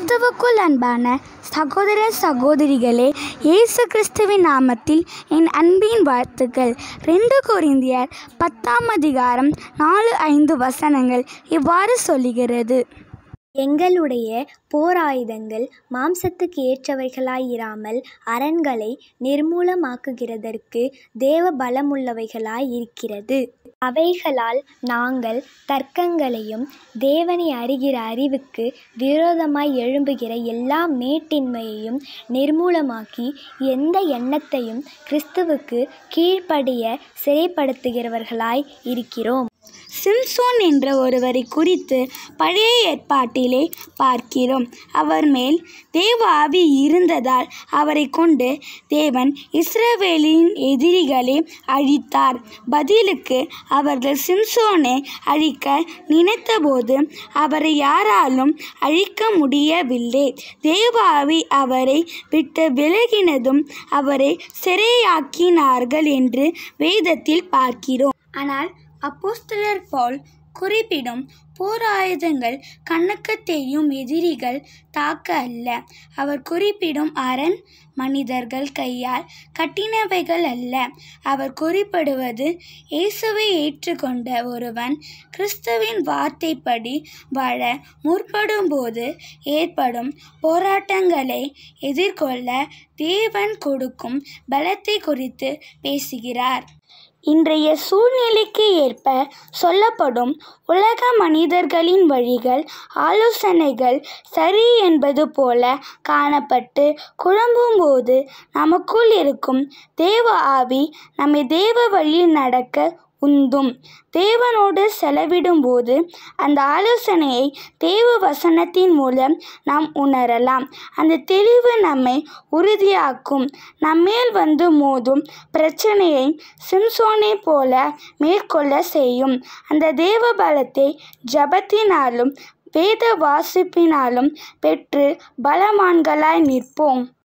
கிறிஸ்துவுக்குள் அன்பான சகோதர சகோதரிகளே இயேசு கிறிஸ்துவின் நாமத்தில் என் அன்பின் வாழ்த்துக்கள் ரெண்டு கொரிந்தியர் பத்தாம் அதிகாரம் நாலு ஐந்து வசனங்கள் இவ்வாறு சொல்லுகிறது எங்களுடைய போராயுதங்கள் மாம்சத்துக்கு ஏற்றவைகளாயிராமல் அரண்களை நிர்மூலமாக்குகிறதற்கு தேவ பலமுள்ளவைகளாய் இருக்கிறது அவைகளால் நாங்கள் தர்க்கங்களையும் தேவனை அறிகிற அறிவுக்கு விரோதமாய் எழும்புகிற எல்லா மேட்டின்மையையும் நிர்மூலமாக்கி எந்த எண்ணத்தையும் கிறிஸ்துவுக்கு கீழ்ப்படிய சிறைப்படுத்துகிறவர்களாய் இருக்கிறோம் சிம்சோன் என்ற ஒருவரை குறித்து பழைய ஏற்பாட்டிலே பார்க்கிறோம் அவர் மேல் தேவ ஆவி இருந்ததால் அவரை கொண்டு தேவன் இஸ்ரவேலின் எதிரிகளை அழித்தார் பதிலுக்கு அவர்கள் சிம்சோனை அழிக்க நினைத்தபோது அவரை யாராலும் அழிக்க முடியவில்லை தேவ ஆவி அவரை விட்டு விலகினதும் அவரை சிறையாக்கினார்கள் என்று வேதத்தில் பார்க்கிறோம் ஆனால் அப்போஸ்தலர் பவுல் குறிப்பிடும் போர் ஆயுதங்கள் கண்ணுக்கு தெரியும் எதிரிகள் தாக்க அல்ல அவர் குறிப்பிடும் அரண் மனிதர்கள் கையால் கட்டினவைகள் அல்ல அவர் குறிப்பிடுவது இயேசுவை ஏற்றுக்கொண்ட ஒருவன் கிறிஸ்துவின் வார்த்தைப்படி வாழ முற்படும்போது ஏற்படும் போராட்டங்களை எதிர்கொள்ள தேவன் கொடுக்கும் பலத்தை குறித்து பேசுகிறார் இன்றைய சூழ்நிலைக்கு ஏற்ப சொல்லப்படும் உலக மனிதர்களின் வழிகள் ஆலோசனைகள் சரி என்பது போல காணப்பட்டு குழம்பும்போது நமக்குள் இருக்கும் தேவ ஆவி நம்மை தேவ வழியில் நடக்க உந்தும் தேவனோடு செலவிடும்போது அந்த ஆலோசனையை தேவ வசனத்தின் மூலம் நாம் உணரலாம் அந்த தெளிவு நம்மை உறுதியாக்கும் நம்மேல் வந்து மோதும் பிரச்சனையை சிம்சோனை போல மேற்கொள்ள செய்யும் அந்த தேவ பலத்தை ஜபத்தினாலும் வேத வாசிப்பினாலும் பெற்று பலவான்களாய் நிற்போம்